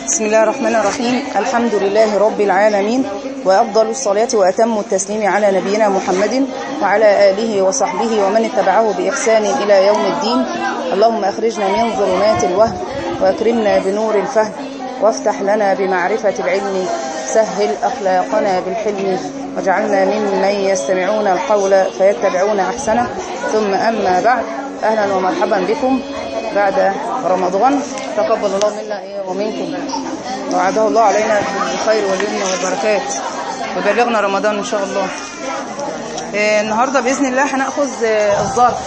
بسم الله الرحمن الرحيم الحمد لله رب العالمين وأفضل الصلاة وأتم التسليم على نبينا محمد وعلى آله وصحبه ومن اتبعه بإحسان إلى يوم الدين اللهم أخرجنا من ظلمات الوهم وأكرمنا بنور الفهم وافتح لنا بمعرفة العلم سهل أخلاقنا بالحلم واجعلنا ممن يستمعون القول فيتبعون أحسنه ثم أما بعد أهلا ومرحبا بكم بعد رمضان تقبل الله منا ومنكم وعده الله علينا بالخير واليمن والبركات وبلغنا رمضان إن شاء الله آه، النهاردة بإذن الله هنأخذ آه، الظرف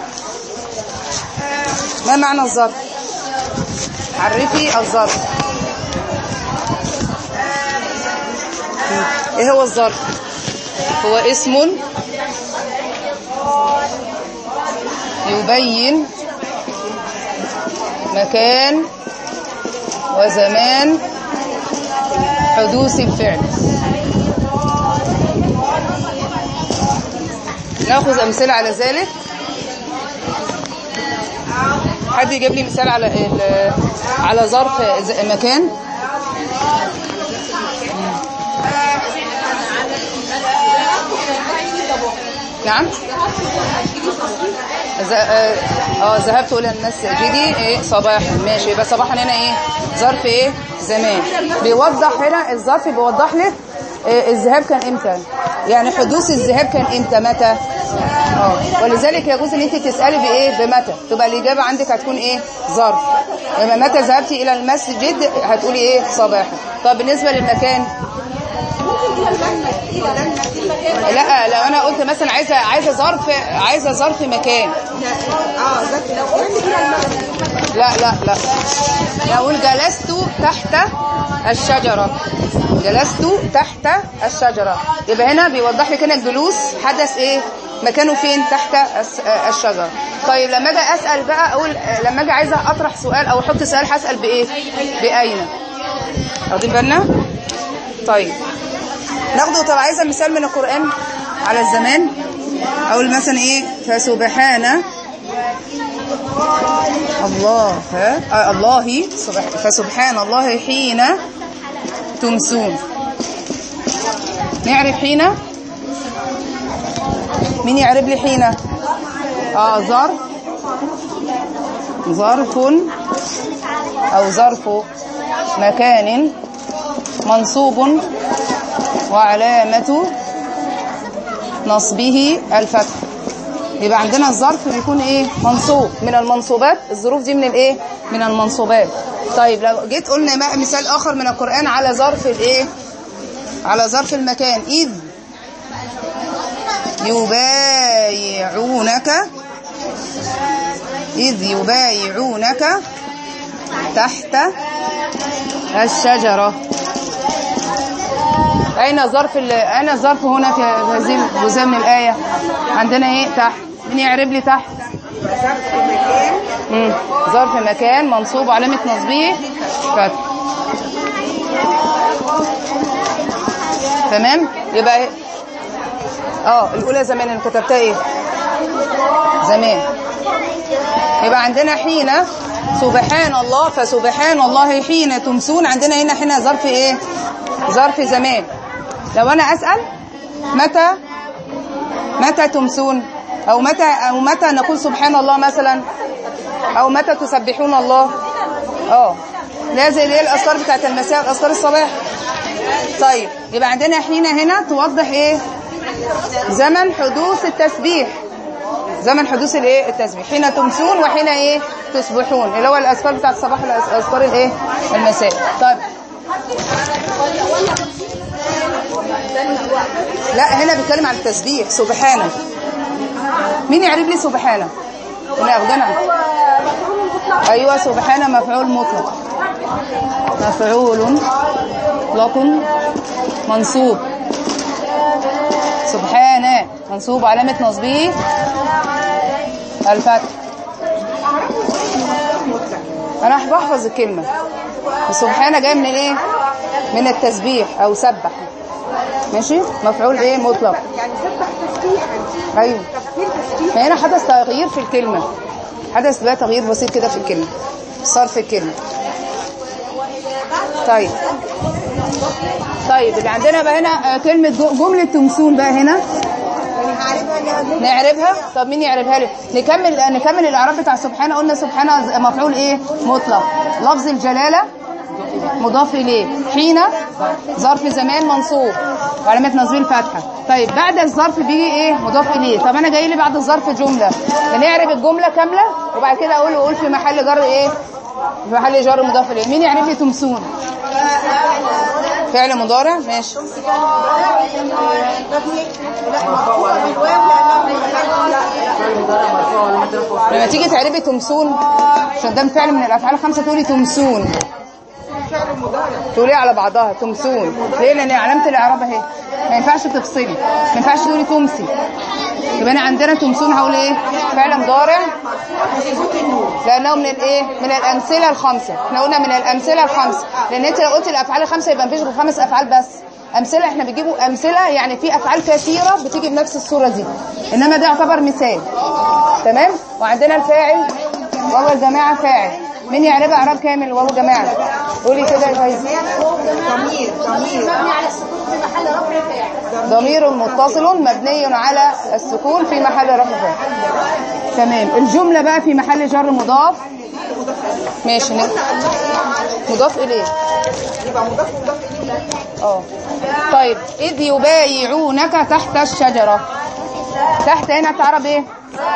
ما معنى الظرف عرفي الظرف ايه هو الظرف هو اسم يبين مكان وزمان حدوث الفعل ناخذ امثله على ذلك حد يجيب لي مثال على ال- على ظرف ز- مكان نعم ز- اه آه، ذهبت الى المسجد ايه صباحا ماشي يبقى صباحا هنا ايه ظرف ايه زمان بيوضح هنا الظرف بيوضح لك إيه الذهاب كان امتى يعني حدوث الذهاب كان امتى متى اه ولذلك يجوز ان انت تسالي بايه بمتى تبقى الاجابه عندك هتكون ايه ظرف يبقى متى ذهبتي الى المسجد هتقولي ايه صباحا طب بالنسبه للمكان لا لو انا قلت مثلا عايزه عايزه ظرف عايزه ظرف مكان لا لا لا يقول جلست تحت الشجرة جلست تحت الشجرة يبقى هنا بيوضح لك هنا الجلوس حدث ايه مكانه فين تحت الس- الشجرة طيب لما اجي اسال بقى اقول لما اجي عايزه اطرح سؤال او احط سؤال هسال بايه باين واخدين بالنا طيب ناخده طب عايزه مثال من القران على الزمان اقول مثلا ايه فسبحان الله ها آه الله سبح فسبحان الله حين تمسون نعرف حين مين يعرف لي حين اه ظرف ظرف او ظرف مكان منصوب وعلامة نصبه الفتح يبقى عندنا الظرف بيكون ايه منصوب من المنصوبات الظروف دي من الايه من المنصوبات طيب لو جيت قلنا بقى مثال اخر من القرآن على ظرف الايه على ظرف المكان اذ يبايعونك اذ يبايعونك تحت الشجرة أين ظرف ال- أين الظرف هنا في هذه الجزء من الآية عندنا إيه تحت مين يعرب لي تحت مم. ظرف مكان منصوب علامة نصبه فتح تمام يبقى إيه؟ اه الأولى زمان اللي كتبتها إيه زمان يبقى عندنا حين سبحان الله فسبحان الله حين تمسون عندنا هنا هنا ظرف ايه ظرف زمان لو انا اسال متى متى تمسون او متى او متى نقول سبحان الله مثلا او متى تسبحون الله اه لا زي اللي هي الاذكار بتاعت المساء اذكار الصباح طيب يبقى عندنا حين هنا توضح ايه زمن حدوث التسبيح زمن حدوث الايه التسبيح حين تمسون وحين ايه تصبحون اللي هو الاذكار بتاعت الصباح والاذكار الايه المساء طيب لا هنا بيتكلم عن التسبيح سبحانه مين يعرف لي سبحانه هنا اخدنا ايوه سبحانه مفعول مطلق مفعول مطلق منصوب سبحانه منصوب علامة نصبه الفتح انا بحفظ الكلمة سبحانه جاي من ايه من التسبيح او سبح ماشي مفعول ايه مطلق يعني سبح تسبيحا ايوه تفسير تسبيح فهنا حدث تغيير في الكلمة حدث بقى تغيير بسيط كده في الكلمة صرف الكلمة طيب طيب اللي عندنا بقى هنا آه، كلمة جو- جملة تمسون بقى هنا نعربها طب مين يعربها لي نكمل نكمل الاعراب بتاع سبحانه قلنا سبحانه ز- مفعول ايه مطلق لفظ الجلاله مضاف اليه حين ظرف زمان منصوب وعلامه نصبه الفتحه طيب بعد الظرف بيجي ايه مضاف اليه طب انا جاي لي بعد الظرف جمله فنعرب الجمله كامله وبعد كده اقول اقول في محل جر ايه في محل جر مضاف اليه مين يعرف لي تمسون فعل مضارع ماشي لما تيجي تعربي تمسون عشان ده فعل من الافعال الخمسه تقولي تمسون تقولي على بعضها تمسون ليه لان علامه الاعراب اهي ما ينفعش تفصلي ما ينفعش تقولي تمسي يبقى انا عندنا تمسون هقول ايه فعل مضارع لانه من الايه من الامثله الخمسه احنا قلنا من الامثله الخمسه لان انت لو قلت الافعال الخمسه يبقى مفيش غير خمس افعال بس امثله احنا بنجيبوا امثله يعني في افعال كثيره بتيجي بنفس الصوره دي انما ده يعتبر مثال تمام وعندنا الفاعل وهو الجماعه فاعل مين يعربها اعراب كامل وهو جماعه قولي كده يا فايزه ضمير متصل مبني على السكون في محل رفع فاعل تمام الجمله بقى في محل جر مضاف ماشي ن- مضاف اليه اه طيب اذ يبايعونك تحت الشجره تحت هنا تعرب ايه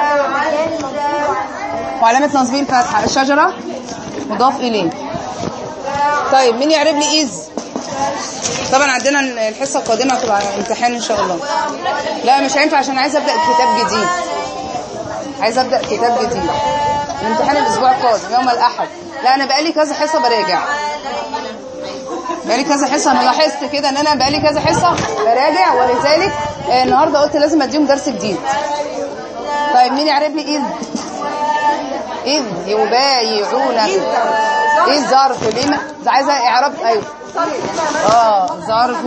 وعلامه نصبه الفتحه الشجره مضاف اليه طيب مين يعرب لي اذ طبعا عندنا الحصه القادمه هتبقى امتحان ان شاء الله لا مش هينفع عشان عايزه ابدا كتاب جديد عايزه ابدا كتاب جديد الامتحان الاسبوع القادم يوم الاحد لا انا بقالي كذا حصه براجع بقالي كذا حصه انا لاحظت كده ان انا بقالي كذا حصه براجع ولذلك آه، النهارده قلت لازم اديهم درس جديد طيب مين يعرف لي اذ اذ يبايعونك ايه الظرف ليه ما- عايزه اعراب ايوه اه ظرف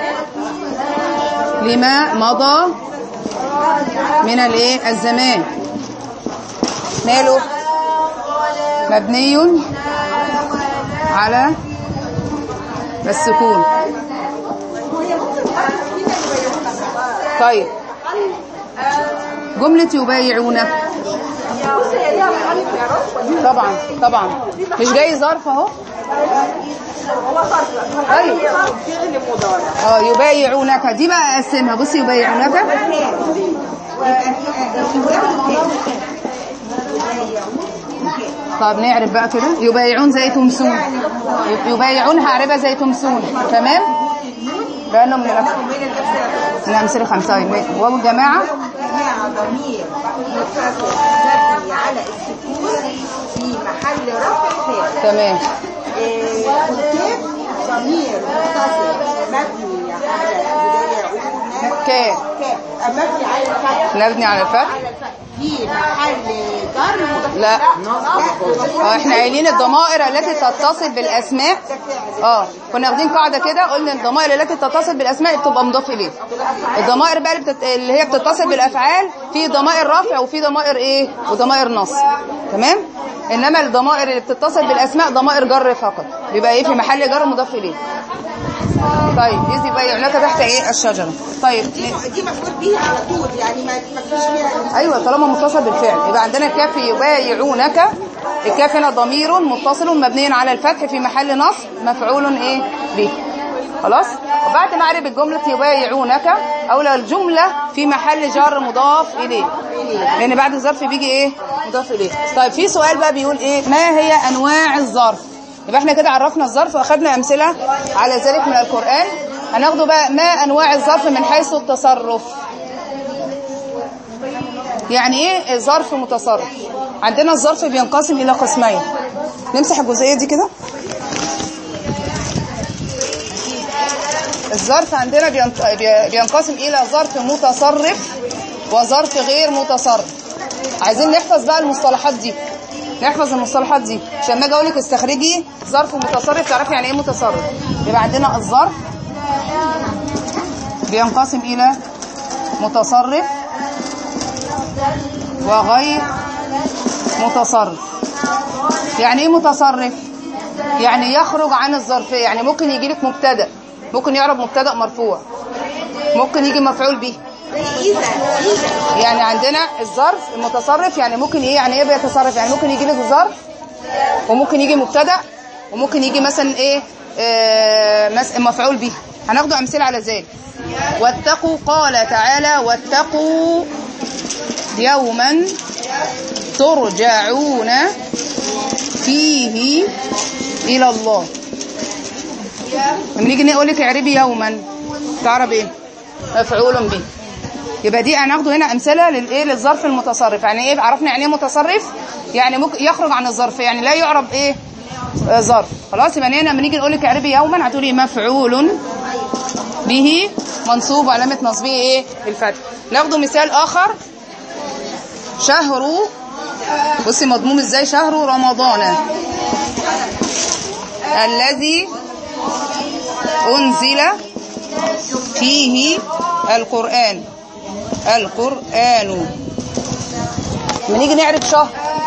لما مضى من الايه الزمان ماله مبني على السكون طيب جملة يبايعونك طبعا طبعا مش جاي ظرف اهو ايوه اه يبايعونك دي بقى اقسمها بصي يبايعونك طب نعرف بقى كده يبايعون زي تمسون يبايعون هعربها زي تمسون تمام لانه من الأمثلة من الأمثلة الخمسة أيوة. واو الجماعة جماعة ضمير متصل مبني على السكون في محل رفع فاعل تمام إيه، والكاف ضمير متصل مبني على يبايعونك كاف كاف مبني على الفتح نبني على الفتح على الفتح في محل جر مضاف لا. لا اه احنا قايلين الضمائر التي تتصل بالاسماء اه كنا واخدين قاعده كده قلنا الضمائر التي تتصل بالاسماء بتبقى مضاف اليه الضمائر بقى اللي, بتت... اللي هي بتتصل بالافعال في ضمائر رفع وفي ضمائر ايه وضمائر نصب تمام انما الضمائر اللي بتتصل بالاسماء ضمائر جر فقط بيبقى ايه في محل جر مضاف اليه طيب اذ يبايعونك تحت ايه الشجره طيب ن- دي مفعول به على طول يعني ما ما فيش فيها ايوه طالما متصل بالفعل يبقى عندنا الكاف يبايعونك الكاف هنا ضمير متصل مبني على الفتح في محل نصب مفعول ايه به خلاص وبعد ما اعرب الجمله يبايعونك او لو الجمله في محل جر مضاف اليه لان بعد الظرف بيجي ايه مضاف اليه طيب في سؤال بقى بيقول ايه ما هي انواع الظرف يبقى احنا كده عرفنا الظرف واخدنا امثله على ذلك من القران هناخده بقى ما انواع الظرف من حيث التصرف يعني ايه ظرف متصرف عندنا الظرف بينقسم الى قسمين نمسح الجزئيه دي كده الظرف عندنا بينط- بي- بينقسم الى ظرف متصرف وظرف غير متصرف عايزين نحفظ بقى المصطلحات دي نحفظ المصطلحات دي عشان لما اجي اقول لك استخرجي ظرف متصرف تعرفي يعني ايه متصرف يبقى عندنا الظرف بينقسم الى متصرف وغير متصرف يعني ايه متصرف يعني يخرج عن الظرفيه يعني ممكن يجي لك مبتدا ممكن يعرب مبتدا مرفوع ممكن يجي مفعول به زي إذا إذا يعني عندنا الظرف المتصرف يعني ممكن ايه يعني ايه بيتصرف يعني ممكن يجي لك ظرف وممكن يجي مبتدا وممكن يجي مثلا ايه آه مس- مفعول به هناخد امثله على ذلك واتقوا قال تعالى واتقوا يوما ترجعون فيه الى الله لما نيجي نقول لك اعربي يوما تعرف ايه مفعول به يبقى دي هناخده هنا امثله للايه للظرف المتصرف يعني ايه عرفنا يعني ايه متصرف يعني ممكن يخرج عن الظرف يعني لا يعرب ايه آه، ظرف خلاص يبقى هنا لما نيجي نقول لك اعربي يوما هتقولي مفعول به منصوب وعلامه نصبه ايه الفتح ناخده مثال اخر شهر بصي مضموم ازاي شهر رمضان الذي انزل فيه القرآن القرآن لما نيجي نعرف شهر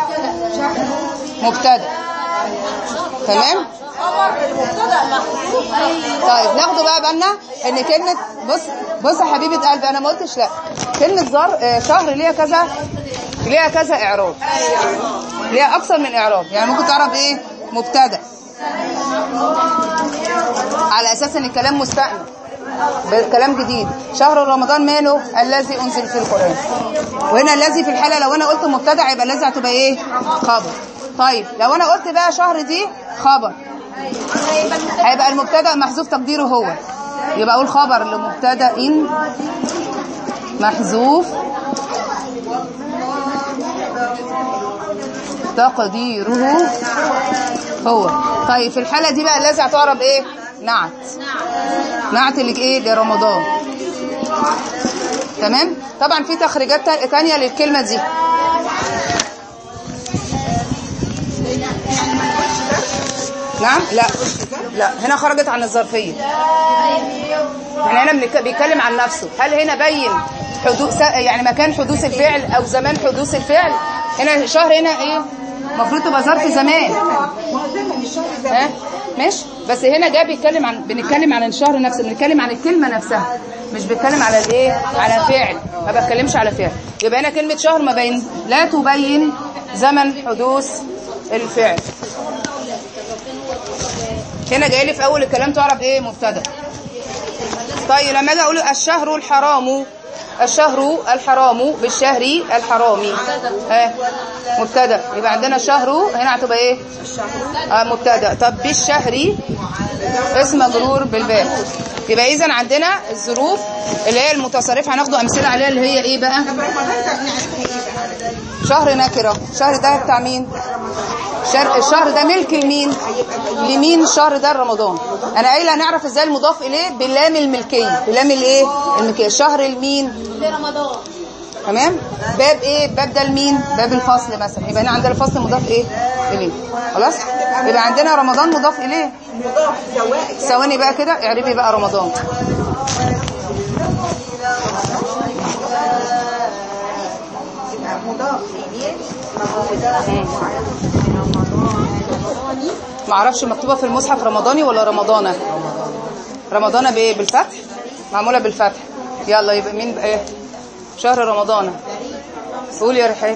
مبتدا تمام طيب ناخده بقى بالنا ان كلمه بص بص يا حبيبه قلبي انا ما قلتش لا كلمه زر آه، شهر ليها كذا ليها كذا اعراب ليها اكثر من اعراب يعني ممكن تعرف ايه مبتدا على اساس ان الكلام مستأنف كلام جديد شهر رمضان ماله الذي انزل في القران وهنا الذي في الحاله لو انا قلت مبتدا يبقى الذي هتبقى ايه خبر طيب لو انا قلت بقى شهر دي خبر هيبقى المبتدا محذوف تقديره هو يبقى اقول خبر لمبتدا محذوف تقديره هو طيب في الحاله دي بقى الذي هتعرب ايه نعت نعت اللي ايه لرمضان تمام طبعا في تخريجات تا- تانية للكلمه دي نعم لا لا هنا خرجت عن الظرفيه يعني هنا بنك- بيتكلم عن نفسه هل هنا بين حدوث يعني مكان حدوث الفعل او زمان حدوث الفعل هنا شهر هنا ايه المفروض تبقى ظرف زمان ها ماشي بس هنا جاي بيتكلم عن بنتكلم عن الشهر نفسه بنتكلم عن الكلمه نفسها مش بيتكلم على الايه على فعل ما بتكلمش على فعل يبقى هنا كلمه شهر ما بين لا تبين زمن حدوث الفعل هنا جاي لي في اول الكلام تعرف ايه مبتدا طيب لما اجي اقول الشهر الحرام الشهر الحرام بالشهر الحرامي ها مبتدا يبقى عندنا شهر هنا هتبقى ايه آه مبتدا طب بالشهر اسم مجرور بالباء يبقى اذا عندنا الظروف اللي هي المتصرفه هناخده امثله عليها اللي هي ايه بقى شهر نكره شهر ده بتاع مين شهر الشهر ده ملك لمين لمين الشهر ده رمضان انا قايله نعرف ازاي المضاف اليه بلام الملكيه بلام الايه الملكيه شهر لمين لرمضان تمام باب ايه باب ده لمين باب الفصل مثلا يبقى هنا عندنا الفصل مضاف ايه اليه خلاص يبقى عندنا رمضان مضاف اليه مضاف سواء ثواني بقى كده اعربي بقى رمضان يبقى مضاف إليه مضاف ما اعرفش مكتوبه في المصحف رمضاني ولا رمضانه رمضانه بايه بالفتح معموله بالفتح يلا يبقى مين بقى ايه شهر رمضان قول يا رحاب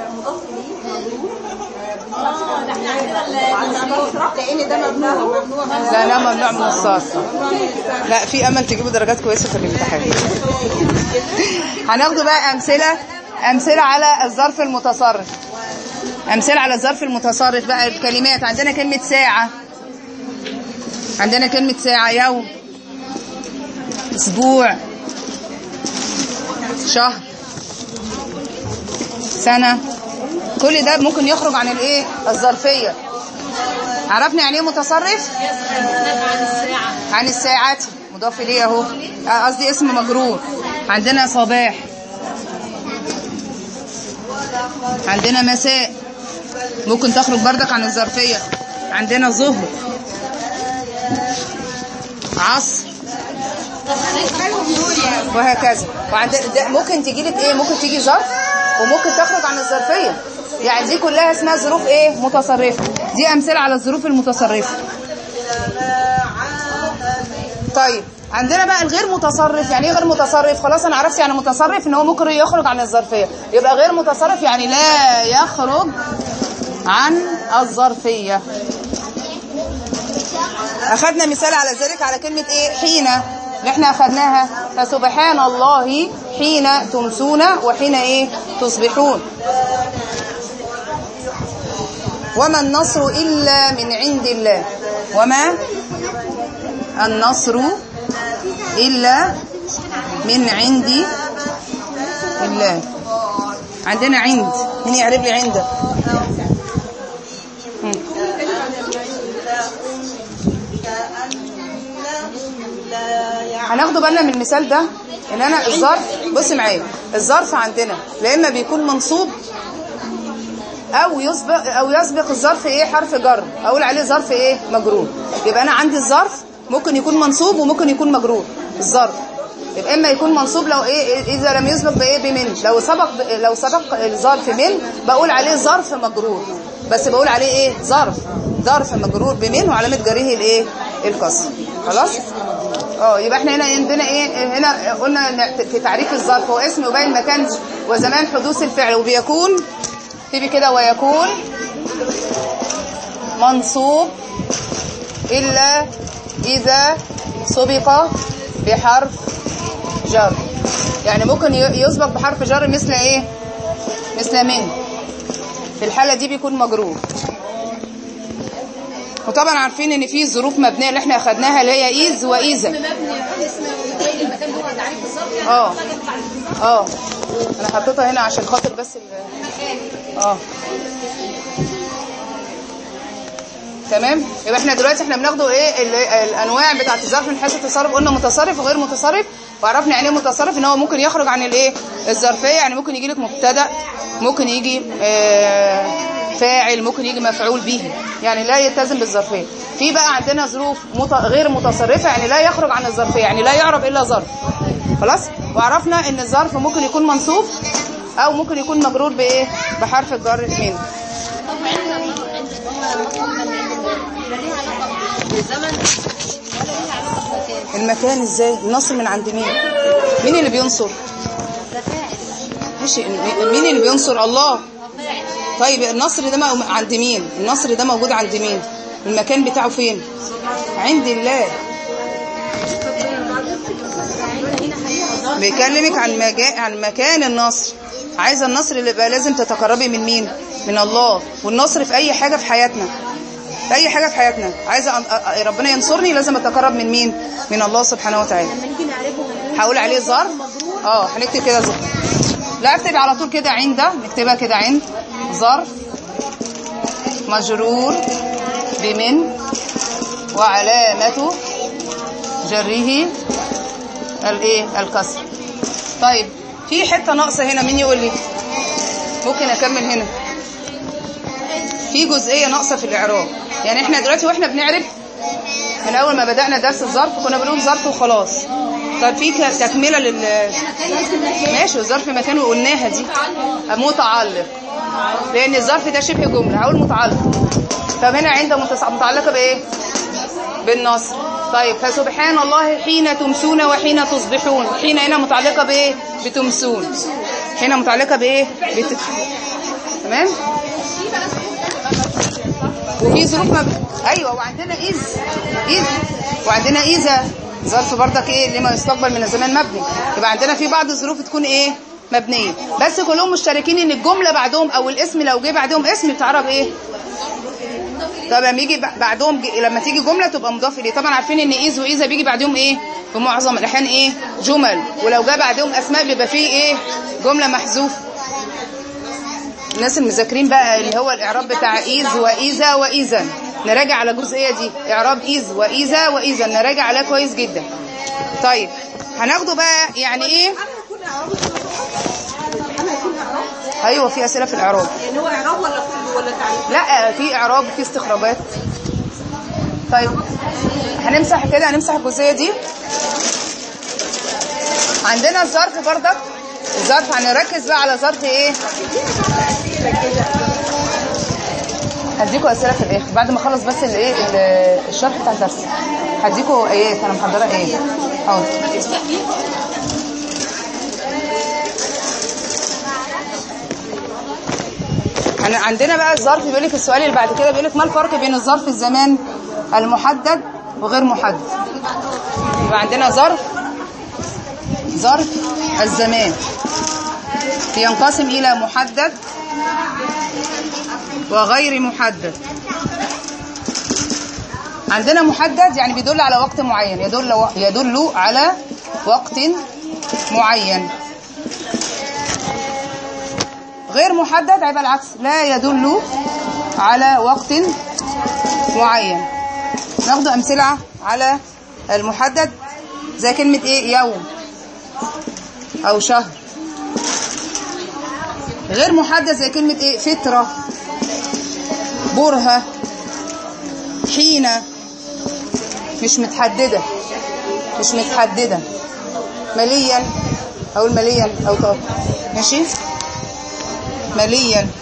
لأن ده ممنوع ممنوع لا لا ممنوع من الصرف لا في امل تجيبوا درجات كويسه في الامتحان هناخد بقى امثله امثله على الظرف المتصرف امثله على الظرف المتصرف بقى الكلمات عندنا كلمه ساعه عندنا كلمه ساعه يوم اسبوع شهر سنه كل ده ممكن يخرج عن الايه الظرفيه عرفنا يعني ايه متصرف عن الساعة عن الساعات مضاف اليه اهو آه، قصدي اسم مجرور عندنا صباح عندنا مساء ممكن تخرج بردك عن الظرفيه عندنا ظهر عصر وهكذا وعندنا ده ممكن تيجي لك ايه ممكن تيجي ظرف وممكن تخرج عن الظرفيه يعني دي كلها اسمها ظروف ايه متصرفه دي امثله على الظروف المتصرفه طيب عندنا بقى الغير متصرف يعني ايه غير متصرف خلاص انا عرفت يعني متصرف ان هو ممكن يخرج عن الظرفيه يبقى غير متصرف يعني لا يخرج عن الظرفيه اخذنا مثال على ذلك على كلمه ايه حين اللي احنا اخذناها فسبحان الله حين تمسون وحين ايه تصبحون وما النصر الا من عند الله وما النصر إلا من عند الله عندنا عند مين يعرف لي عند مم. هناخدوا بالنا من المثال ده ان انا الظرف بص معايا الظرف عندنا لا اما بيكون منصوب او يسبق او يسبق الظرف ايه حرف جر اقول عليه ظرف ايه مجرور يبقى انا عندي الظرف ممكن يكون منصوب وممكن يكون مجرور الظرف يبقى اما يكون منصوب لو ايه اذا لم يسبق بايه بمن لو سبق ب... لو سبق الظرف من بقول عليه ظرف مجرور بس بقول عليه ايه ظرف ظرف مجرور بمن وعلامه جره الايه الكسر خلاص اه يبقى احنا هنا عندنا ايه هنا قلنا إن في تعريف الظرف هو اسم يبين مكان وزمان حدوث الفعل وبيكون تيجي كده ويكون منصوب إلا إذا سبق بحرف جر يعني ممكن ي- يسبق بحرف جر مثل إيه مثل من في الحالة دي بيكون مجرور وطبعا عارفين ان في ظروف مبنيه اللي احنا اخدناها اللي هي ايز وايزا مبني اسم زي المكان هو تعريف بالظبط يعني اه حاجة بعد اه انا حطيتها هنا عشان خاطر بس ال- اه تمام يبقى احنا دلوقتي احنا بناخده ايه ال- الانواع بتاعه الظرف من حيث التصرف قلنا متصرف وغير متصرف وعرفنا يعني ايه متصرف ان هو ممكن يخرج عن الايه الظرفيه يعني ممكن يجي لك مبتدا ممكن يجي آه فاعل ممكن يجي مفعول به يعني لا يلتزم بالظرفيه في بقى عندنا ظروف مت... غير متصرفه يعني لا يخرج عن الظرفيه يعني لا يعرف الا ظرف خلاص وعرفنا ان الظرف ممكن يكون منصوب او ممكن يكون مجرور بايه بحرف الجر من طب عندنا عندنا لا ليها علاقة بالزمن ولا ليها علاقة بالمكان المكان ازاي النصر من عند مين مين اللي بينصر ده فاعل ماشي مين اللي بينصر الله فاعل طيب النصر ده مو- عند مين النصر ده موجود عند مين المكان بتاعه فين عند الله بيكلمك عن مجا... عن مكان النصر عايزه النصر اللي يبقى لازم تتقربي من مين من الله والنصر في اي حاجه في حياتنا في اي حاجه في حياتنا عايزه أن... أ- أ- ربنا ينصرني لازم اتقرب من مين من الله سبحانه وتعالى لما نيجي نعرفه هنقول هقول عليه ظرف اه هنكتب كده ظرف لا اكتب على طول كده عند نكتبها كده عند ظرف مجرور بمن وعلامة جره الايه الكسر طيب في حته ناقصه هنا مين يقول لي ممكن اكمل هنا في جزئيه ناقصه في الاعراب يعني احنا دلوقتي واحنا بنعرف من اول ما بدانا درس الظرف كنا بنقول ظرف وخلاص طب في ك- تكمله لل ماشي الظرف مكانه قلناها دي متعلق لان الظرف ده شبه جمله هقول متعلق طب هنا عند متص- متعلقه بايه بالنصر طيب فسبحان الله حين تمسون وحين تصبحون حين هنا متعلقه بايه بتمسون هنا متعلقه بايه بت... تمام وفي ظروف ما ب... ايوه وعندنا اذ اذ وعندنا اذا ظرف برضك ايه لما يستقبل من الزمان مبني يبقى عندنا في بعض الظروف تكون ايه مبنيه بس كلهم مشتركين ان الجمله بعدهم او الاسم لو جه بعدهم اسم بتعرف ايه طب لما يجي ب- بعدهم ج- لما تيجي جمله تبقى مضاف اليه طبعا عارفين ان اذ واذا بيجي بعدهم ايه في معظم الاحيان ايه جمل ولو جاء بعدهم اسماء بيبقى فيه ايه جمله محذوفه الناس المذاكرين بقى اللي هو الاعراب بتاع اذ واذا واذا نراجع على الجزئيه دي اعراب اذ واذا واذا نراجع عليها كويس جدا طيب هناخده بقى يعني ايه ايوه في اسئله في الاعراب يعني هو اعراب ولا ولا تعريف لا في اعراب في استخراجات طيب هنمسح كده هنمسح الجزئيه دي عندنا الظرف برضك الظرف هنركز بقى على ظرف ايه هديكوا اسئله في الاخر بعد ما اخلص بس الايه ال- الشرح بتاع الدرس هديكوا ايات انا محضره ايه حاضر أنا عندنا بقى الظرف بيقول لك السؤال اللي بعد كده بيقول لك ما الفرق بين الظرف الزمان المحدد وغير محدد يبقى عندنا ظرف ظرف الزمان بينقسم إلى محدد وغير محدد عندنا محدد يعني بيدل على وقت معين يدل يدل على وقت معين غير محدد هيبقى العكس لا يدل على وقت معين ناخد أمثلة على المحدد زي كلمة إيه يوم أو شهر غير محدد زي كلمة إيه فترة برهة حين مش متحددة مش متحددة مليا أو المليا أو طب ماشي مليا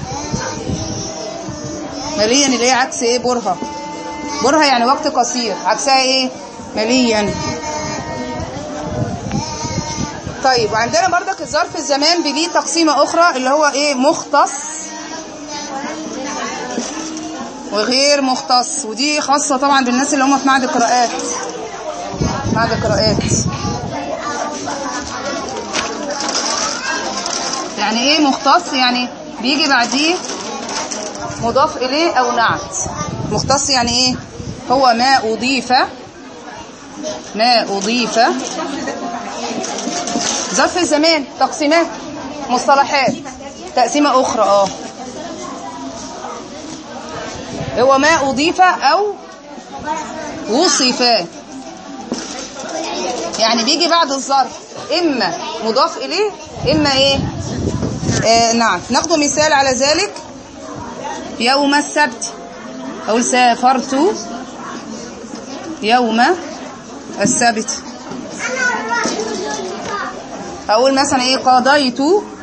مليا اللي هي عكس ايه برهة برهة يعني وقت قصير عكسها ايه مليا طيب وعندنا بردك الظرف الزمان بليه تقسيمة أخرى اللي هو ايه مختص وغير مختص ودي خاصة طبعا بالناس اللي هم في معهد القراءات معهد القراءات يعني ايه مختص يعني بيجي بعديه مضاف اليه او نعت مختص يعني ايه هو ما اضيف ما اضيف ظرف الزمان تقسيمات مصطلحات تقسيمه اخرى اه هو ما اضيف او وصف يعني بيجي بعد الظرف اما مضاف اليه اما ايه آه نعم ناخد مثال على ذلك يوم السبت أقول سافرت يوم السبت أقول مثلا إيه قضيت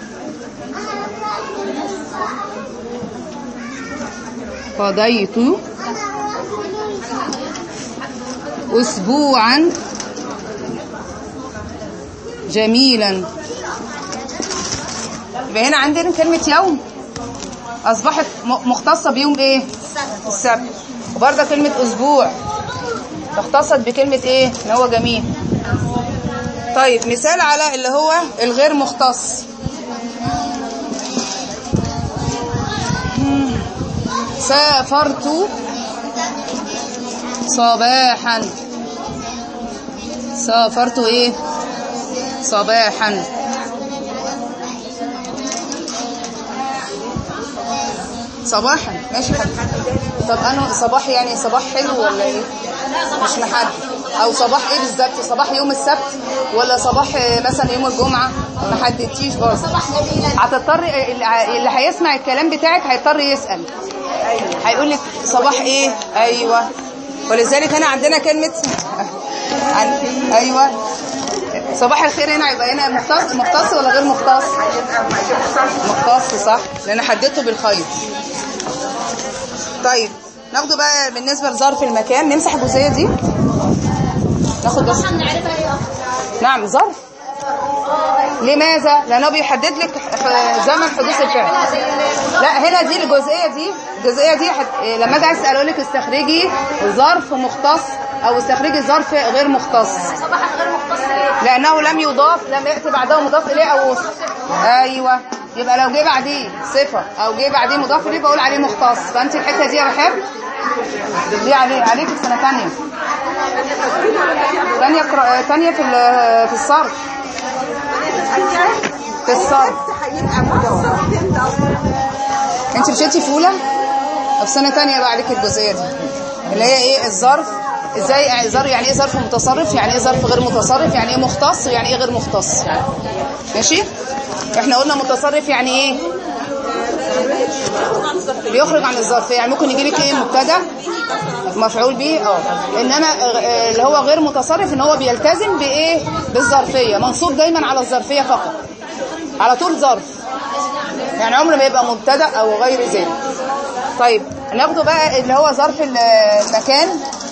قضيت أسبوعا جميلا يبقى هنا عندنا كلمة يوم أصبحت م- مختصة بيوم إيه؟ السبت وبرضه كلمة أسبوع اختصت بكلمة إيه؟ إن هو جميل طيب مثال على اللي هو الغير مختص مم. سافرت صباحا سافرت إيه؟ صباحا صباحا ماشي حد طب انا صباح يعني صباح حلو ولا ايه مش محدد او صباح ايه بالظبط صباح يوم السبت ولا صباح آه، مثلا يوم الجمعه ما حددتيش برضه هتضطر اللي اللي هيسمع الكلام بتاعك هيضطر يسال هيقول لك صباح ايه ايوه ولذلك هنا عندنا كلمه عن... ايوه صباح الخير هنا هيبقى هنا مختص مختص ولا غير مختص مختص صح لان حددته بالخيط طيب ناخده بقى بالنسبه لظرف المكان نمسح الجزئيه دي ناخد بس نعم ظرف لماذا لانه بيحدد لك ح- زمن حدوث الفعل لا هنا دي الجزئيه دي الجزئيه دي حت... لما اجي اسال اقول لك استخرجي ظرف مختص او استخرجي ظرف غير مختص لانه لم يضاف لم ياتي بعده مضاف اليه او وصف ايوه يبقى لو جه بعديه صفه او جه بعديه مضاف اليه بقول عليه مختص فانت الحته دي يا رحاب دي عليه عليك في سنه ثانيه ثانيه قراءة- ثانيه في ال- في الصرف في الصرف هيبقى مختصر انت مش انت في اولى طب سنه ثانيه بقى عليك الجزئيه دي اللي هي ايه الظرف ازاي يعني ظرف يعني ايه ظرف متصرف يعني ايه ظرف غير متصرف يعني ايه مختص ويعني ايه غير مختص ماشي احنا قلنا متصرف يعني ايه بيخرج عن الظرفيه يعني ممكن يجي لك ايه مبتدا مفعول به اه انما آه، اللي هو غير متصرف ان هو بيلتزم بايه بالظرفيه منصوب دايما على الظرفيه فقط على طول ظرف يعني عمره ما يبقى مبتدا او غير ذلك طيب ناخده بقى اللي هو ظرف ال- المكان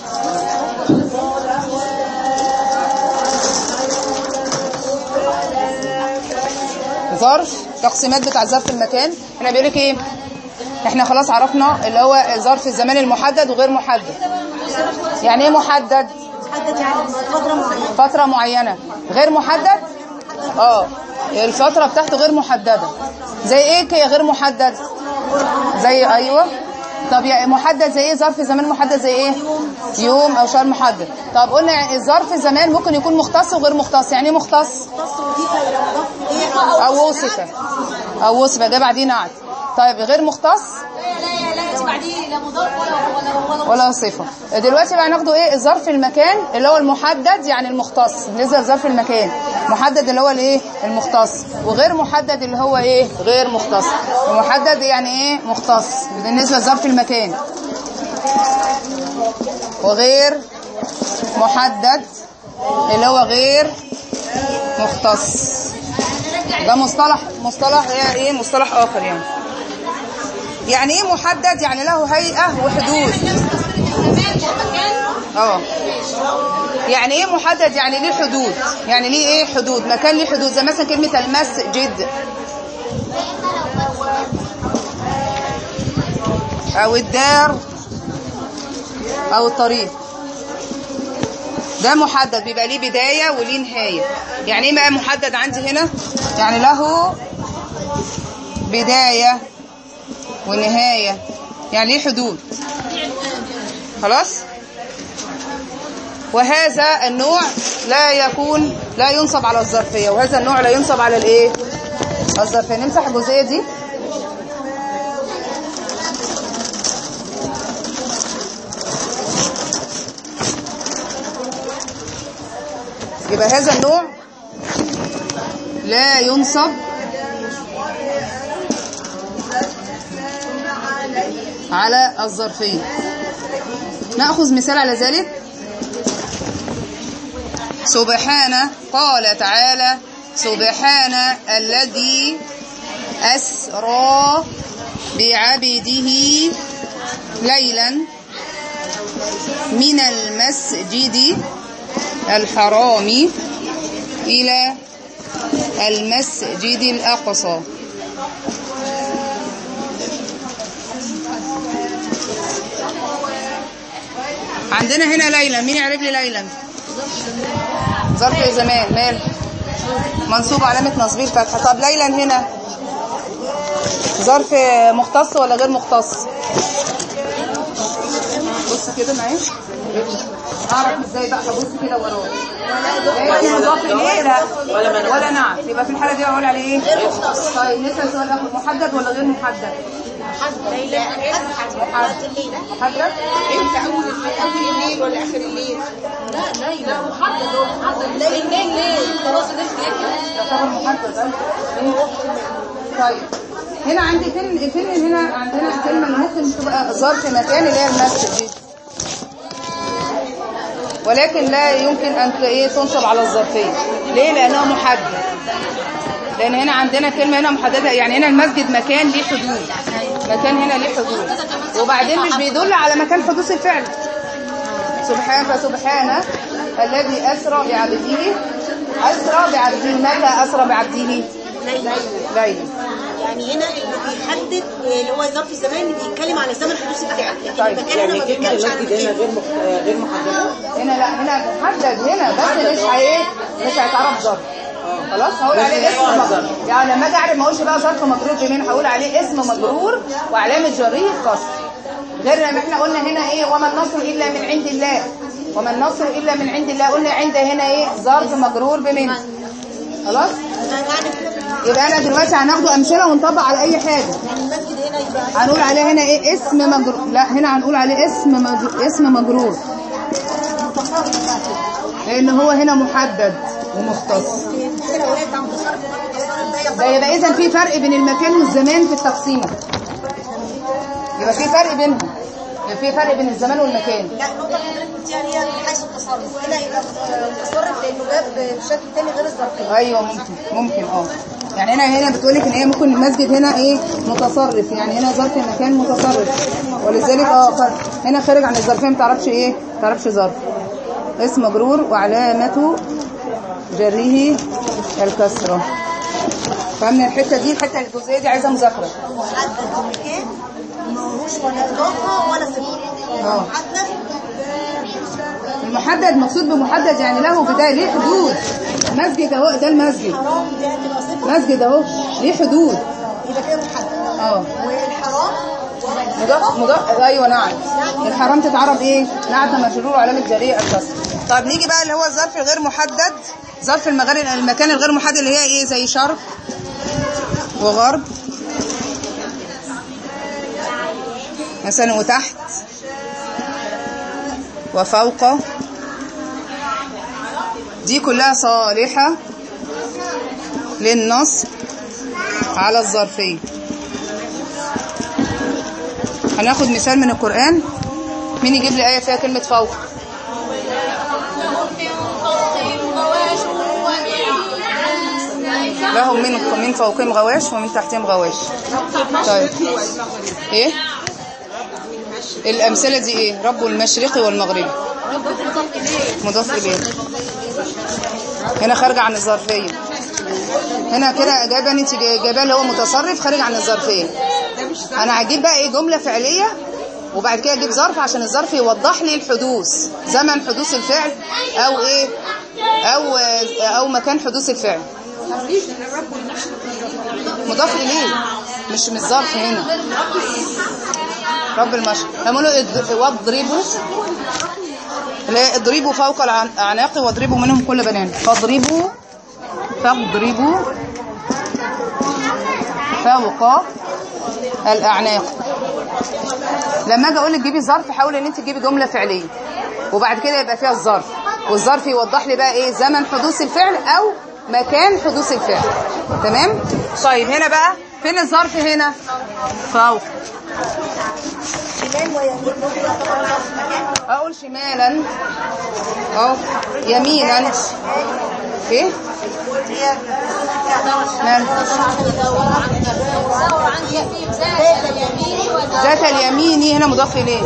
ظرف تقسيمات بتاع ظرف المكان هنا بيقول لك ايه احنا خلاص عرفنا اللي هو ظرف الزمان المحدد وغير محدد يعني ايه محدد محدد يعني فترة معينة فترة معينة غير محدد اه الفترة بتاعته غير محددة زي ايه كي غير محدد زي ايوه طب يا محدد زي ايه ظرف زمان محدد زي ايه يوم او شهر محدد طب قلنا يعني الظرف الزمان ممكن يكون مختص وغير مختص يعني ايه مختص خاصة وظيفة إلى مضاف إليه او وصفة او وصفة ده بعدين نعت طيب غير مختص ولا صفة دلوقتي بقى ناخده ايه ظرف المكان اللي هو المحدد يعني المختص بالنسبة لظرف المكان محدد اللي هو الايه المختص وغير محدد اللي هو ايه غير مختص المحدد يعني ايه مختص بالنسبة لظرف المكان وغير محدد اللي هو غير مختص ده مصطلح مصطلح يعني ايه مصطلح اخر يعني يعني ايه محدد يعني له هيئة وحدود اه يعني ايه محدد يعني ليه حدود يعني ليه ايه حدود مكان ليه حدود زي مثلا كلمة المسجد او الدار او الطريق ده محدد بيبقى ليه بداية وليه نهاية يعني ايه بقى محدد عندي هنا يعني له بداية ونهاية يعني ليه حدود خلاص وهذا النوع لا يكون لا ينصب على الظرفية وهذا النوع لا ينصب على الايه الظرفية نمسح الجزئية دي يبقى هذا النوع لا ينصب على الظرفية نأخذ مثال على ذلك سبحانه قال تعالى سبحان الذي أسرى بعبده ليلا من المسجد الحرام إلى المسجد الأقصى عندنا هنا ليلى مين يعرف لي ليلى ظرف زمان مال منصوب علامة نصبيه الفتحة طب ليلى هنا ظرف مختص ولا غير مختص بص كده معايا اعرف ازاي بقى هبص كده وراه لكن مضاف اليه لا ولا نعم يبقى في الحاله دي اقول عليه ايه غير مختص طيب نسال سؤال اخر محدد ولا غير محدد ليلى محدد محدد امتى اول اول الليل ولا اخر الليل يعتبر محدد أيوة. طيب هنا عندي فين فين هنا عندنا كلمه اللي ممكن تبقى ظرف مكان اللي هي المسجد دي ولكن لا يمكن ان ت- ايه تنصب على الظرفيه ليه لانه محدد لان هنا عندنا كلمه هنا محدده يعني هنا المسجد مكان ليه حدود مكان هنا ليه حدود وبعدين مش بيدل على مكان حدوث الفعل سبحان فسبحانه الذي أسرى بعبده أسرى بعبده متى أسرى بعبده ليلى ليلا يعني هنا اللي بيحدد اللي هو ظرف الزمان اللي بيتكلم على زمن حدوث الفعل لكن طيب. المكان هنا ما بيتكلمش على المكان غير محدده هنا لا هنا محدد هنا بس مش هي مش هيتعرف ظرف خلاص هقول عليه اسم مجرور يعني لما اجي اعرف ما اقولش بقى ظرف مجرور بمين هقول عليه اسم مجرور وعلامه جريه كسر غير لما احنا قلنا هنا ايه وما النصر الا من عند الله وما النصر الا من عند الله قلنا عند هنا ايه ظرف مجرور بمن خلاص يعني كده يبقى انا دلوقتي هناخده امثله ونطبق على اي حاجه المسجد هنا يبقى هنقول عليه هنا ايه اسم مجرور لا هنا هنقول عليه اسم مجرور اسم مجرور لان هو هنا محدد ومختص كده لو وقعت عن تصرف وما تصرف ده ده يبقى اذا في فرق بين المكان والزمان في التقسيمه يبقى في فرق بينهم يبقى في فرق بين الزمان والمكان لا النقطة اللي حضرتك قلتيها اللي هي من حيث التصرف هنا يبقى متصرف لأنه جاب بشكل تاني غير الظرفية ايوه ممكن ممكن اه يعني هنا هنا بتقول لك ان هي ممكن المسجد هنا ايه متصرف يعني هنا ظرف المكان متصرف ولذلك اه خ- هنا خارج عن الظرفيه ما تعرفش ايه ما تعرفش ظرف اسم مجرور وعلامه جره الكسره فاهمين الحته دي الحته الجزئيه دي عايزه مذاكره محدد المكان ملوش ولا اضافه ولا سكون اه محدد المحدد مقصود بمحدد يعني له بدايه ليه حدود مسجد اهو ده المسجد حرام دي هتبقى صفر مسجد اهو ليه حدود يبقى كده محدد اه والحرام مضاف مضاف ايوه نعم الحرام تتعرب ايه نعت مجرور وعلامه جريه الكسر طب نيجي بقى اللي هو الظرف الغير محدد ظرف المغارب المكان الغير محدد اللي هي ايه زي شرق وغرب مثلا وتحت وفوق دي كلها صالحة للنصب على الظرفية هناخد مثال من القرآن مين يجيب لي آية فيها كلمة فوق لهم من من فوقهم غواش ومن تحتهم غواش طيب ايه الأمثلة دي ايه رب المشرق والمغرب مضاف إليه هنا خارجة عن الظرفية هنا كده جايبه انت جايباه اللي هو متصرف خارج عن الظرفيه انا هجيب بقى ايه جمله فعليه وبعد كده اجيب ظرف عشان الظرف يوضح لي الحدوث زمن حدوث الفعل او ايه او او مكان حدوث الفعل مضاف اليه مش مش ظرف هنا رب المشرق يقولوا اض- واضربوا لا اضربوا فوق الاعناق واضربوا منهم كل بنان فاضربوا فاضربوا فوق الاعناق لما اجي اقول لك جيبي ظرف حاولي ان انت تجيبي جمله فعليه وبعد كده يبقى فيها الظرف والظرف يوضح لي بقى ايه زمن حدوث الفعل او مكان حدوث الفعل تمام طيب هنا بقى فين الظرف هنا فوق شمال ويمين دول يعتبر نفس مكان اقول شمالا اهو يمينا ايه هي مال ذات اليمين هنا مضاف اليه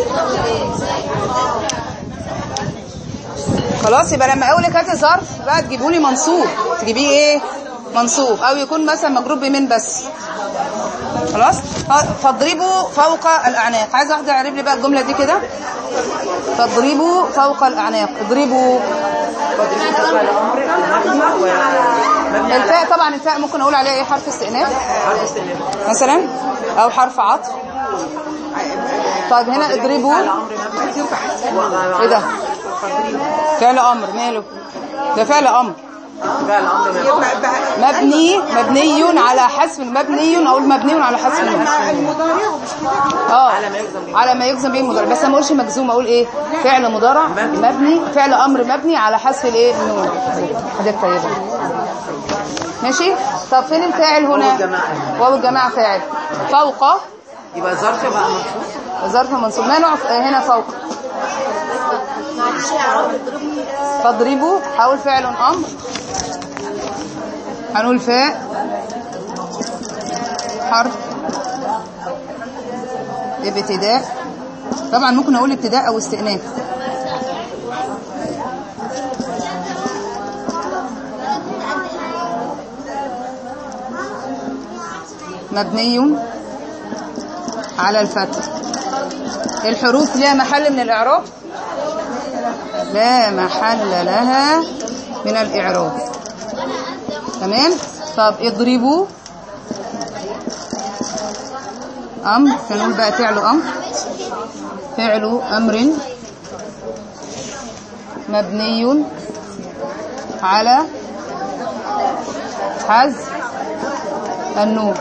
خلاص يبقى لما اقول لك هاتي ظرف بقى تجيبوا لي منصوب تجيبيه ايه منصوب او يكون مثلا مجرور بمن بس خلاص ها- فاضربوا فوق الاعناق عايز واحده يعرب لي بقى الجمله دي كده فاضربوا فوق الاعناق اضربوا الفاء طبعا الفاء ممكن اقول عليها ايه حرف استئناف مثلا او حرف عطف طيب هنا اضربوا ايه ده فعل امر ماله ده فعل امر يبقى بقى مبني مبني على حذف مبني اقول مبني على حذف النون. المضارع مش كده اه على ما يجزم به المضارع بس أنا ما اقولش مجزوم اقول ايه فعل مضارع مبني فعل امر مبني على حذف الايه النون حاجات طيبه ماشي طب فين الفاعل هنا واو الجماعه فاعل فوق يبقى ظرف بقى منصوب ظرف منصوب ما نوع هنا فوق معلش يا عرب اضربني فاضربوا حول فعل امر هنقول فاء حرف ابتداء طبعا ممكن اقول ابتداء او استئناف مبني على الفتح الحروف لها محل من الاعراب لا محل لها من الإعراب تمام طب اضربوا أمر فنقول بقى فعل أمر فعل أمر مبني على حذف النور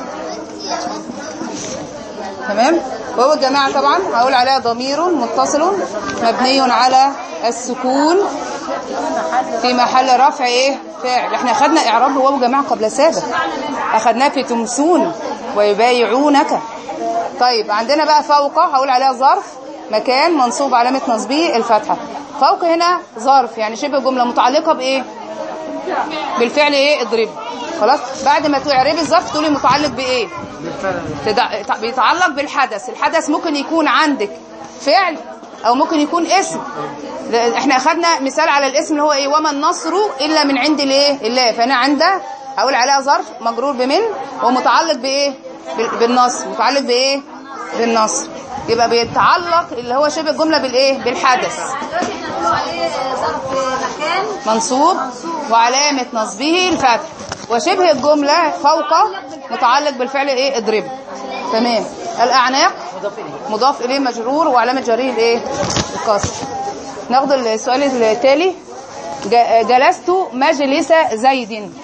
تمام وهو الجماعة طبعا هقول عليها ضمير متصل مبني على السكون في محل رفع ايه فاعل احنا اخدنا اعراب واو جماعة قبل سابق اخدناه في تمسون ويبايعونك طيب عندنا بقى فوق هقول عليها ظرف مكان منصوب علامة نصبه الفتحة فوق هنا ظرف يعني شبه جملة متعلقة بايه بالفعل ايه اضرب خلاص بعد ما تعربي الظرف تقولي متعلق بايه تدع- بيتعلق بالحدث الحدث ممكن يكون عندك فعل او ممكن يكون اسم لا، احنا اخدنا مثال على الاسم اللي هو ايه وما النصر الا من عند الايه الله فانا عنده هقول عليها ظرف مجرور بمن ومتعلق بايه بال- بالنصر متعلق بايه بالنصر يبقى بيتعلق اللي هو شبه الجمله بالايه بالحدث دلوقتي احنا بنقول عليه ظرف مكان منصوب وعلامة نصبه الفتح وشبه الجملة فوق متعلق بالفعل ايه اضرب تمام الأعناق مضاف إليه مجرور وعلامة جريه الايه الكسر ناخد السؤال التالي ج- جلست مجلس زيد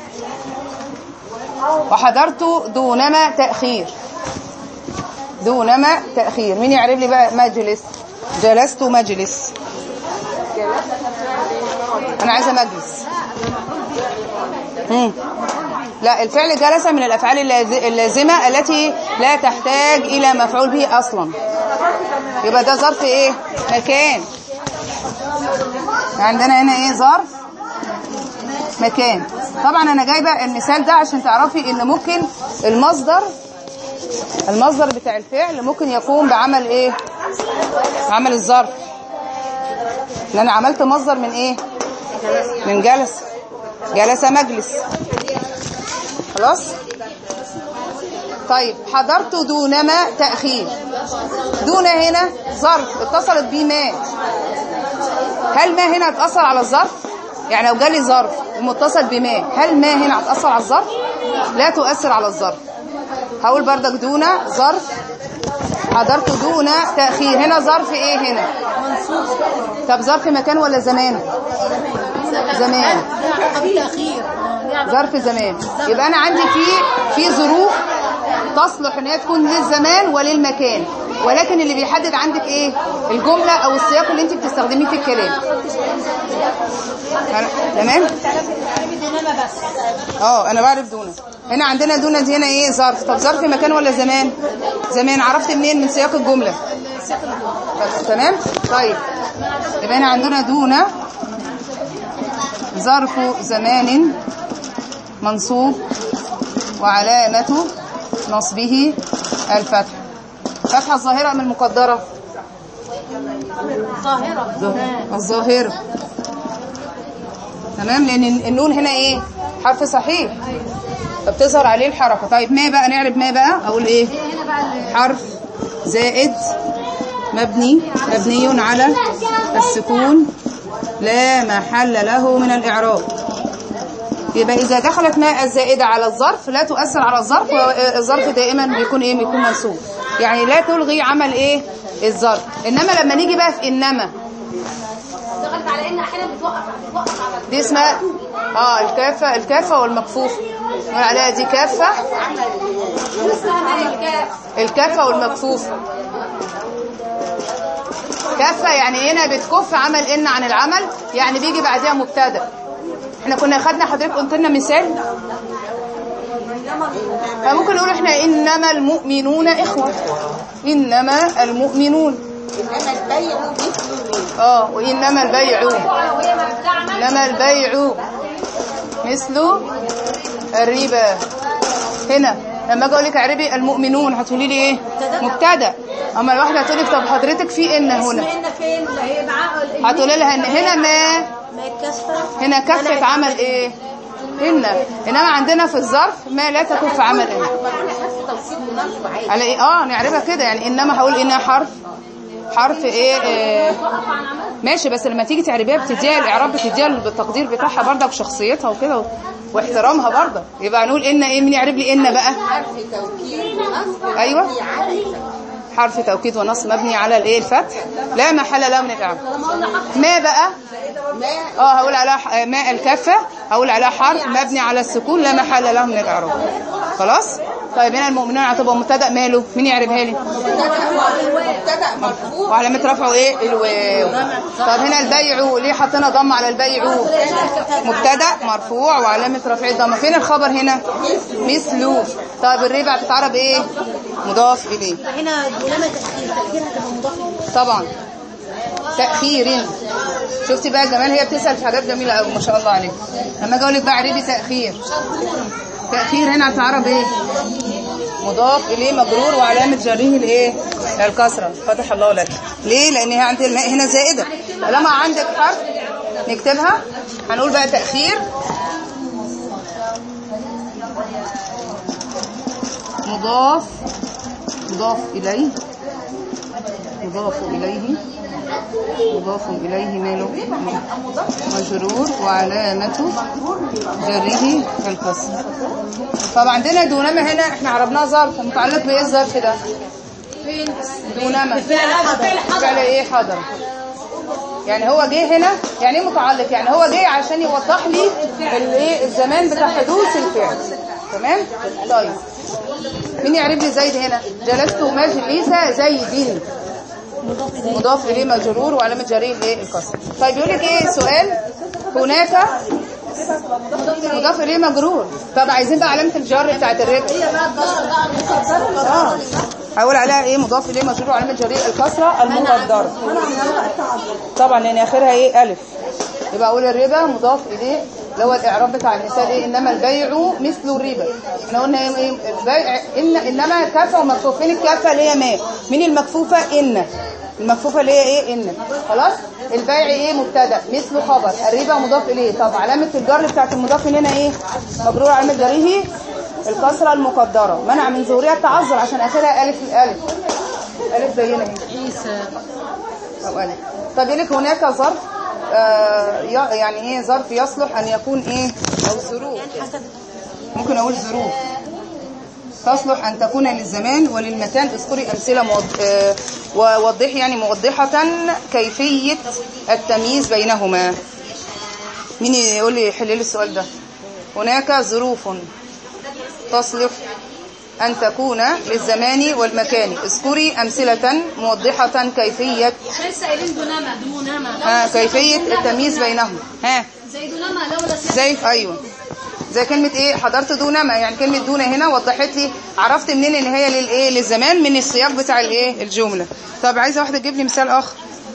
وحضرت دونما تأخير دونما تأخير مين يعرف لي بقى مجلس جلست مجلس انا عايزه مجلس مم. لا الفعل جلس من الافعال اللاز- اللازمه التي لا تحتاج الى مفعول به اصلا يبقى ده ظرف ايه مكان عندنا هنا ايه ظرف مكان طبعا انا جايبه المثال ده عشان تعرفي ان ممكن المصدر المصدر بتاع الفعل ممكن يقوم بعمل ايه عمل الظرف ان انا عملت مصدر من ايه من جلس جلس مجلس خلاص طيب حضرت دونما تأخير دون هنا ظرف اتصلت بيه ما هل ما هنا هتأثر على الظرف يعني لو جالي ظرف ومتصل بما هل ما هنا هتأثر على الظرف لا تؤثر على الظرف هقول بردك دون ظرف حضرت دون تأخير هنا ظرف ايه هنا طب ظرف مكان ولا زمان زمان قبيل اخير ظرف زمان يبقى انا عندي في في ظروف تصلح ان هي تكون للزمان وللمكان ولكن اللي بيحدد عندك ايه الجمله او السياق اللي انت بتستخدميه في الكلام تمام اه انا بعرف دونه هنا عندنا دونه دي هنا ايه ظرف طب ظرف مكان ولا زمان زمان عرفت منين من سياق الجمله طب تمام طيب يبقى هنا عندنا دونه ظرف زمان منصوب وعلامة نصبه الفتح فتحة الظاهرة من المقدرة الظاهرة تمام لأن النون هنا إيه حرف صحيح فبتظهر عليه الحركة طيب ما بقى نعرف ما بقى أقول إيه حرف زائد مبني مبني على السكون لا محل له من الإعراب يبقى إذا دخلت ماء الزائدة على الظرف لا تؤثر على الظرف والظرف دائما بيكون إيه بيكون منصوب يعني لا تلغي عمل إيه الظرف إنما لما نيجي بقى في إنما اشتغلت على ان احيانا بتوقف بتوقف على دي اسمها اه الكافة الكافة والمكفوف نقول عليها دي كافة الكافة والمكفوف كافة يعني هنا بتكف عمل إن عن العمل يعني بيجي بعدها مبتدا احنا كنا خدنا حضرتك قلت لنا مثال فممكن نقول احنا انما المؤمنون اخوه انما المؤمنون انما البيع مثل اه وانما البيع انما البيع مثل الربا هنا لما اجي اقول لك اعربي المؤمنون هتقولي لي ايه مبتدا اما الواحده هتقول لك طب حضرتك في ان هنا هنا فين اللي هي معاه هتقولي لها ان هنا ما ما الكسفه هنا كفة عمل ايه هنا انما عندنا في الظرف ما لا تكف عمل ايه على ايه اه نعرفها كده يعني انما هقول انها حرف حرف ايه, إيه ماشي بس لما تيجي تعربيها بتديها الاعراب بتديها بالتقدير بتاعها برضك شخصيتها وكده واحترامها برضك يبقى نقول ان ايه مين يعرب لي ان بقى حرف توكيد ونصب ايوه على حرف توكيد ونصب مبني على الايه الفتح لا محل له من الاعراب ما بقى ما اه هقول عليها ح- ماء الكافة هقول عليها حرف مبني على السكون لا محل له من الاعراب خلاص طيب هنا المؤمنون هتبقى مبتدا ماله مين يعرفها لي مبتدا مرفوع وعلامه رفعه ايه الواو طب هنا البيع ليه حطينا ضم على البيع مبتدا مرفوع وعلامه رفعه ضمه فين الخبر هنا مثله طيب الربع بتتعرب ايه مضاف اليه هنا لما تأخير تأخير هتبقى مضاف إليه. طبعا تأخير شفتي بقى جمال هي بتسأل في حاجات جميلة قوي ما شاء الله عليك لما اجي اقول لك بقى عربي تأخير تأخير هنا هتعرب ايه مضاف اليه مجرور وعلامه جره الايه الكسره فتح الله لك ليه لان هي عندي الماء هنا زائده لما عندك حرف نكتبها هنقول بقى تاخير مضاف مضاف اليه مضاف اليه مضاف اليه ماله مجرور وعلامه جره الكسر طب عندنا دونما هنا احنا عربناها ظرف متعلق بايه الظرف ده دونما فعل ايه حضر يعني هو جه هنا يعني ايه متعلق يعني هو جه عشان يوضح لي الايه الزمان بتاع حدوث الفعل تمام طيب مين يعرف لي زيد هنا جلست مجلس زيد مضاف اليه مجرور وعلامه جريه الايه الكسر طيب يقول لك ايه سؤال هناك مضاف اليه مجرور طب عايزين بقى علامه الجر بتاعت الربح اه هقول عليها ايه مضاف اليه مجرور وعلامه جريه الكسره المقدره طبعا لان اخرها ايه الف يبقى اقول الربا مضاف اليه اللي هو الاعراب بتاع المثال ايه انما البيع مثل الربا احنا قلنا ايه إيه؟ البيع ان انما كافه ومكفوف فين الكافه اللي هي ما مين المكفوفه ان المكفوفه اللي هي ايه ان خلاص البيع ايه مبتدا مثل خبر الربا مضاف اليه طب علامه الجر بتاعت المضاف هنا ايه مجرور علامه جره الكسره المقدره منع من ظهورها التعذر عشان اخرها الف الالف الف زينا اهي أو ألف طب يقول لك هناك ظرف آه ي- يعني ايه ظرف يصلح ان يكون ايه او ظروف ممكن اقول ظروف تصلح ان تكون للزمان وللمكان اذكري امثله موض... آه ووضحي يعني موضحه كيفيه التمييز بينهما مين يقول لي حل لي السؤال ده هناك ظروف تصلح أن تكون للزمان والمكان اذكري أمثلة موضحة كيفية احنا لسه قايلين دونما دونما ها كيفية التمييز بينهم ها زي دونما لولا سياق زي أيوه زي كلمة ايه حضرت دونما يعني كلمة دون هنا وضحت لي عرفت منين ان هي للايه للزمان من السياق بتاع الايه الجملة طب عايزة واحدة تجيب لي مثال اخر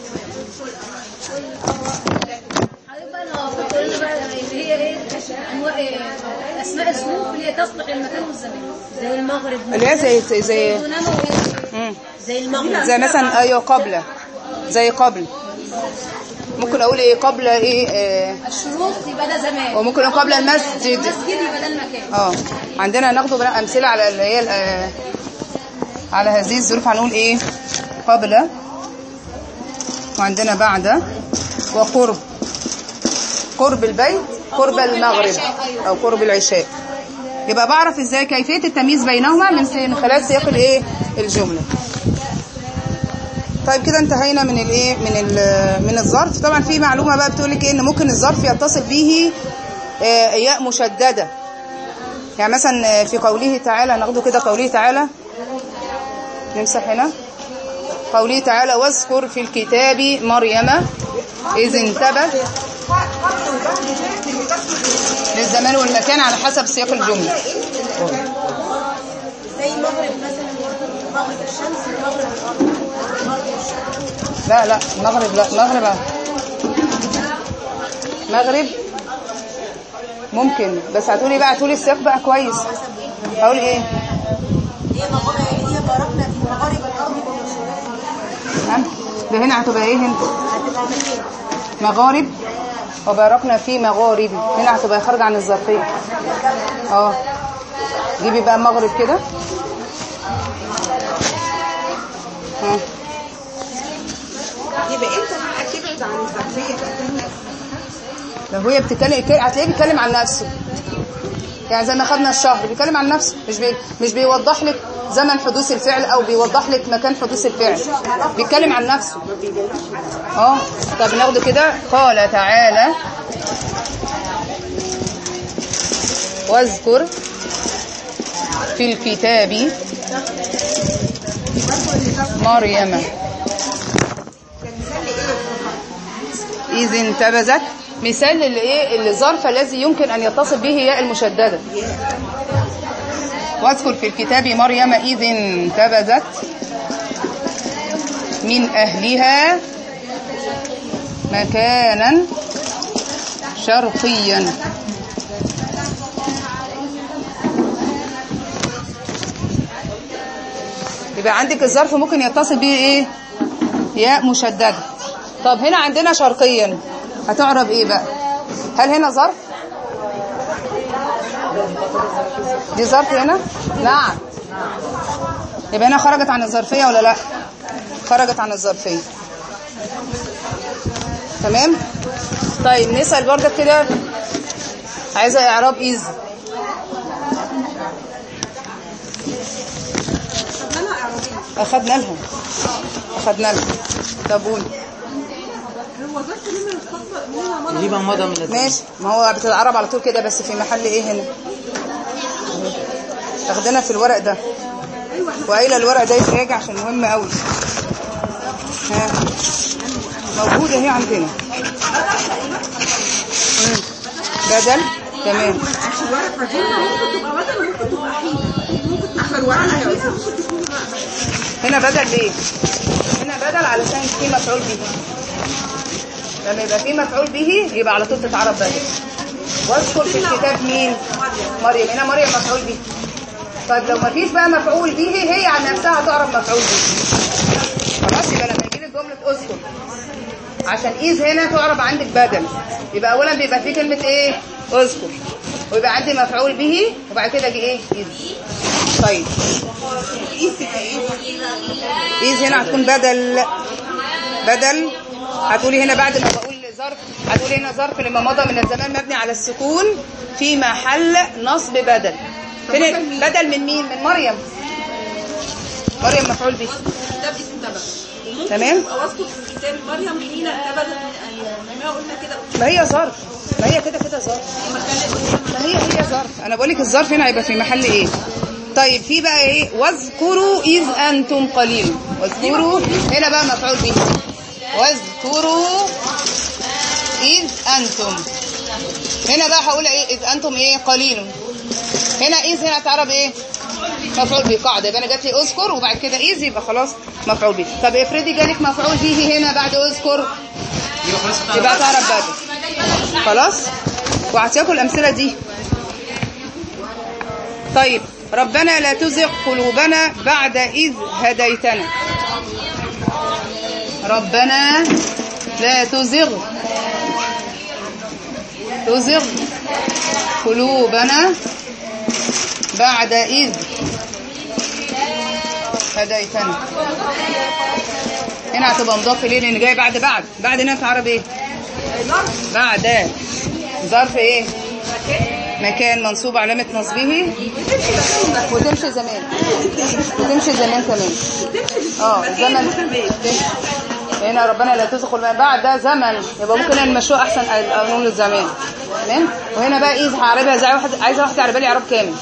حضرتك بقى لو فكرت لنا بقى اللي هي ايه انواع إيه؟ اسماء الظروف اللي هي تصلح للمكان والزمان زي المغرب اللي هي زي زي دونما وايه مم. زي المغرب زي مثلا ايوه قبل زي قبل ممكن اقول ايه قبل ايه آه الشروط يبقى ده زمان وممكن اقول قبل المسجد المسجد يبقى ده المكان اه عندنا ناخده بقى امثله على اللي هي ال- على هذه الظروف هنقول ايه قبل وعندنا بعد وقرب قرب البيت قرب المغرب او قرب العشاء يبقى بعرف ازاي كيفيه التمييز بينهما من من خلال سياق الايه الجمله طيب كده انتهينا من الايه من ال- من الظرف طبعا في معلومه بقى بتقول لك ايه ان ممكن الظرف يتصل به آه، ياء مشدده يعني مثلا في قوله تعالى ناخده كده قوله تعالى نمسح هنا قوله تعالى واذكر في الكتاب مريم إذ انتبت للزمان والمكان على حسب سياق الجملة زي مغرب مثلا مغرب الشمس ومغرب الارض لا لا مغرب لا مغرب أهو. مغرب ممكن بس هتقولي بقى هتقولي السياق بقى كويس هقول ايه هي مغرب هي باركنا في مغارب الارض ومشارقها ها؟ ده هنا هتبقى ايه هنا هتبقى مغرب مغارب وباركنا في مغارب هنا هتبقى خارجه عن الظرفيه اه جيبي بقى مغرب كده ها. يبقى انت بقى تبعد عن الظرفيه بقى لو هي بتتكلم هتلاقيه بيتكلم عن نفسه يعني زي ما خدنا الشهر بيتكلم عن نفسه مش بي... مش بيوضح لك زمن حدوث الفعل او بيوضح لك مكان حدوث الفعل بيتكلم عن نفسه اه طب ناخده كده قال تعالى واذكر في الكتاب مريم إذ انتبذت مثال اللي ايه الظرف الذي يمكن أن يتصل به ياء المشددة واذكر في الكتاب مريم إذ انتبذت من أهلها مكانا شرقيا يبقى عندك الظرف ممكن يتصل به ايه ياء مشدده طب هنا عندنا شرقيا هتعرب ايه بقى هل هنا ظرف دي ظرف هنا نعم يبقى هنا خرجت عن الظرفيه ولا لا خرجت عن الظرفيه تمام طيب نسال برضك كده عايزه اعراب ايز اخدنا لها اخدنا لها طب قولي لما مضى من الزمن ماشي ما هو بتتعرب على طول كده بس في محل ايه هنا اخدنا في الورق ده وقايله الورق ده يتراجع عشان مهم قوي ها موجوده اهي عندنا مم. بدل تمام الورقه دي ممكن تبقى بدل وممكن تبقى حين ممكن تبقى الورقه هي ممكن تكون هنا بدل ليه هنا بدل علشان في مفعول به لما يبقى في مفعول به يبقى على طول تتعرب بدل واذكر في الكتاب مين مريم هنا مريم مفعول به طيب لو ما فيش بقى مفعول به هي عن نفسها هتعرف مفعول به خلاص يبقى لما يجي لك جمله اذكر عشان ايز هنا تعرب عندك بدل يبقى اولا بيبقى في كلمه ايه اذكر ويبقى عندي مفعول به وبعد كده اجي ايه ايز طيب ايز هنا هتكون بدل بدل هتقولي هنا بعد ما بقول ظرف هتقولي هنا ظرف لما مضى من الزمان مبني على السكون في محل نصب بدل فين ال- بدل من مين من مريم مريم مفعول به ده اسم تبع تمام واذكر في كتاب مريم حين ابتدت ما قلنا كده ما هي ظرف ما هي كده كده ظرف ما هي هي ظرف انا بقول لك الظرف هنا هيبقى في محل ايه طيب في بقى ايه واذكروا اذ انتم قليل واذكروا هنا بقى مفعول به واذكروا اذ انتم هنا بقى هقول ايه اذ انتم ايه قليل هنا اذ هنا تعرب ايه مفعول به قاعده يبقى انا جات لي اذكر وبعد كده اذ يبقى خلاص مفعول به طب افرضي جالك مفعول به هنا بعد اذكر يبقى تعرف بدل خلاص وهعطيكم الامثله دي طيب ربنا لا تزغ قلوبنا بعد اذ هديتنا ربنا لا تزغ تزغ قلوبنا بعد اذ هديتنا هنا هتبقى مضاف اليه لان جاي بعد بعد بعد هنا في عربي ايه بعد ظرف ايه مكان منصوب علامة نصبه وتمشي زمان وتمشي زمان كمان اه زمن تمشي. هنا ربنا لا تزغ قلوبنا بعد ده زمن يبقى ممكن المشروع احسن قانون الزمان تمام وهنا بقى ايه هعربها زي واحد عايزه واحده على بالي اعراب كامل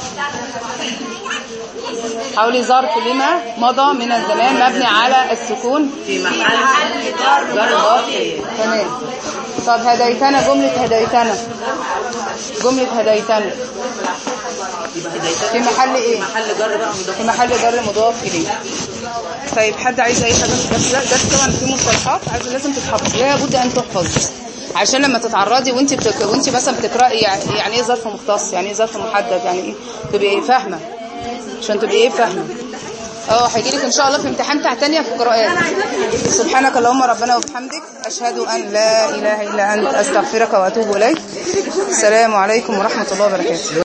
حولي ظرف لما مضى من الزمان مبني على السكون في محل ضرب تمام طب هديتنا جملة هديتنا جملة هديتنا يبقى هدايتك في محل ايه محل جر بقى مضاف في محل جر مضاف اليه طيب حد عايز اي حاجه بس لا ده طبعا في مصطلحات عايز لازم تتحفظ لا بد ان تحفظ عشان لما تتعرضي وانت بتك... وانت مثلا بتقراي يعني يعني ايه ظرف مختص يعني ايه ظرف محدد يعني ايه تبقي ايه فاهمه عشان تبقي ايه فاهمه اه هيجي لك ان شاء الله في امتحان بتاع تانية في القراءات سبحانك اللهم ربنا وبحمدك اشهد ان لا اله الا انت استغفرك واتوب اليك السلام عليكم ورحمه الله وبركاته